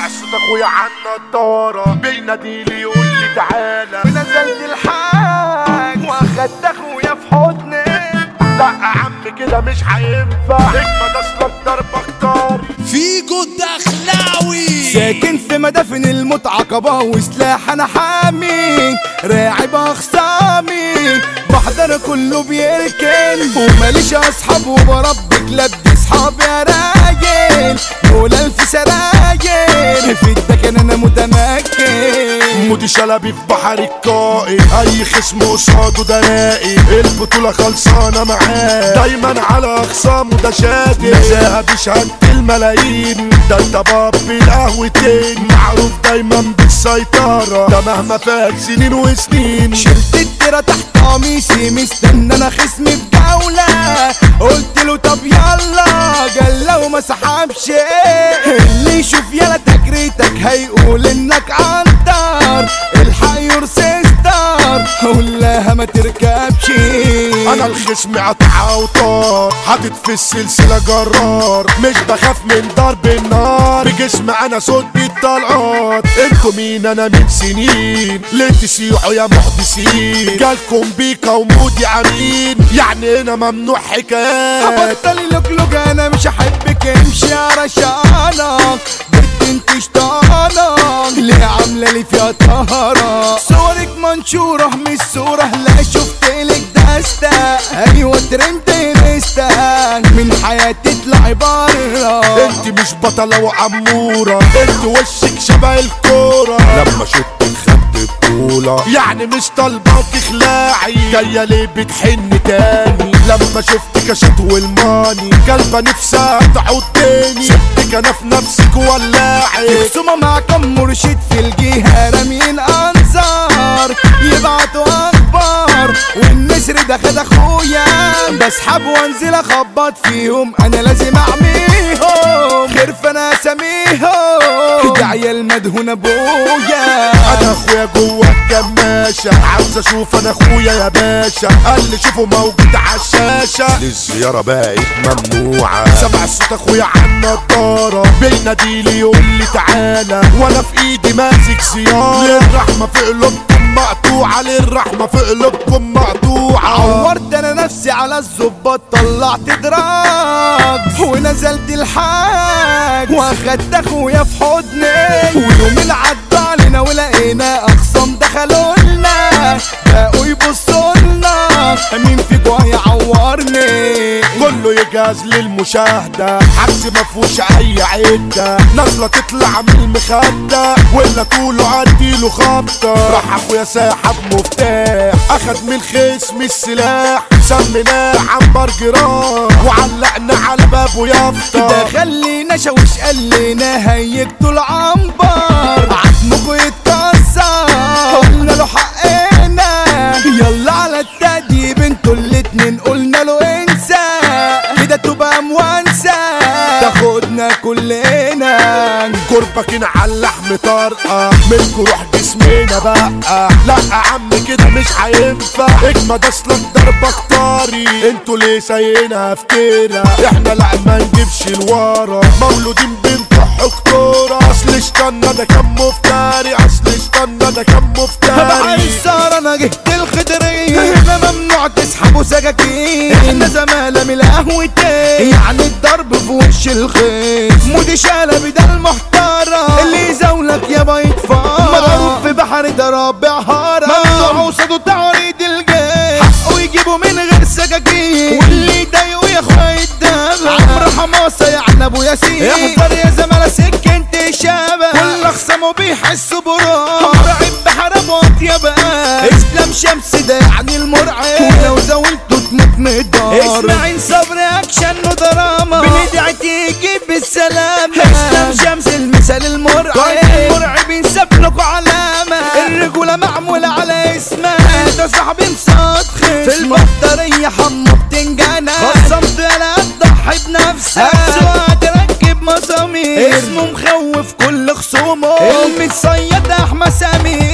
سمع صوت اخويا عنا الدارة بيناديلي يقول لي تعالى نزلت الحاج واخدت اخويا في حضني لا يا عم كده مش هينفع اجمد اصلك ضربك طار فيجو الدخلاوي ساكن في مدافن المتعقبة وسلاح انا حامي راعب اخصامي بحضر كله بيركن وماليش اصحاب وبربي كلاب دي صحاب يا راجل دول الف سراجل في الدكن انا متمكن مودي شلبي في بحر القائد اي خصم قصاده ده لاقي البطولة خلصانة معاه دايما على اخصامه ده شادد نزاهة بشهادة الملايين ده انت باب القهوتين معروف دايما بالسيطرة ده مهما فات سنين وسنين شلت التيرة تحت قميصي مستنى انا خصمي في جولة قلت له طب يلا قال لو ما سحبش اللي يشوف يلا تجريتك هيقول انك عنتر الحق يور سيستر قول لها ما تركبش انا الخصم قطع اوتار حاطط في السلسله جرار مش بخاف من ضرب النار بجسم انا صوت الطلقات انتوا مين انا من سنين ليه تسيحوا يا محدثين جالكم بيكا ومودي عمين يعني هنا ممنوع حكايات بطلي لوك انا مش احبك امشي يا رشانك بنت انت شطانك ليه عامله لي فيها طهرة صورك منشورة مش صورة لا شفت لك دستة ايوه ترند لسته من حياتي اطلعي بره انت مش بطلة وعمورة انت وشك شبه الكورة لما شفت خدت بطولة يعني مش طالبة وتخلعي جاية ليه بتحن تاني لما شفت كشت والماني كلبة نفسها تعود تاني سبتك انا في نفسك ولاعي خصومة مع كم مرشد في الجهة رامين انظار يبعتوا اخبار والنسر ده خد اخويا بسحب وانزل اخبط فيهم انا لازم اعميهم خرف انا اسميهم ده عيال مدهون ابويا انا اخويا جوه الكماشة عاوز اشوف انا اخويا يا باشا قال لي شوفه موجود على الشاشة للزيارة بقت ممنوعة سمع صوت اخويا عنا الدارة بيناديلي يقول لي تعالى وانا في ايدي ماسك سيارة للرحمة في قلوبكم مقطوعة للرحمة في قلوبكم مقطوعة عورت انا نفسي على الظباط طلعت دراج ونزلت الحاج واخدت اخويا في حضني ويومين عدوا علينا ولقينا اخصام دخلوا لنا بقوا يبصوا لنا مين فيكوا هيعورني كله يجهز للمشاهدة حبس مفهوش أي عدة نازلة تطلع من المخدة ولا طوله عديله خبطة راح أخويا ساحب مفتاح أخد من الخصم السلاح سميناه عنبر جراح وعلقنا على بابه يافطة ده خلينا شوش قال لنا هيكتوا العنبر عزمكوا يتكسر قلنا له حقنا يلا على التأديب انتوا الاتنين قلنا له انسى كده تبقى موانسة تاخدنا كلنا كربك على اللحم طرقة منكو روح جسمنا بقى لا يا عم كده مش هينفع اجمد اصلك ضربك طاري انتوا ليه سايقينها افترا احنا لا ما نجيبش الورا مولودين بنطحوا كتورة اصل اشتنا ده كان مفتري اصل اشتنا ده كان مفتري بعيسار انا جهت الخضرية هنا ممنوع تسحبوا سكاكين احنا زمالة من القهوتين يعني الضرب في وش الخيط مودي شلبي ده المحترم اللي يزولك يا بيت فار مضروب في بحر ده رابع هرم ممنوع قصاده تعريض الجيش حقه يجيبه من غير سكاكين واللي يضايقه يا اخويا يتدغى عمرو حماسة يعني ابو ياسين احذر يا زمالة سكنت شبه كل اخصامه بيحسوا براه مرعب بحرب واطيب اسلام شمس ده يعني المرعب ولو زولته تموت من الدار اسماعيل صبري اكشن ودراما بندعي تيجي بالسلامة اسلام شمس المثال المرعب المرعب ينسب لكوا علامة الرجولة معمولة على اسمها انت صاحبي مصاد في البطارية حمو بتنجانة خصمت انا اضحي بنفسك اسوأ تركب مسامير اسمه مخوف كل خصومه المتصيد احمد سمير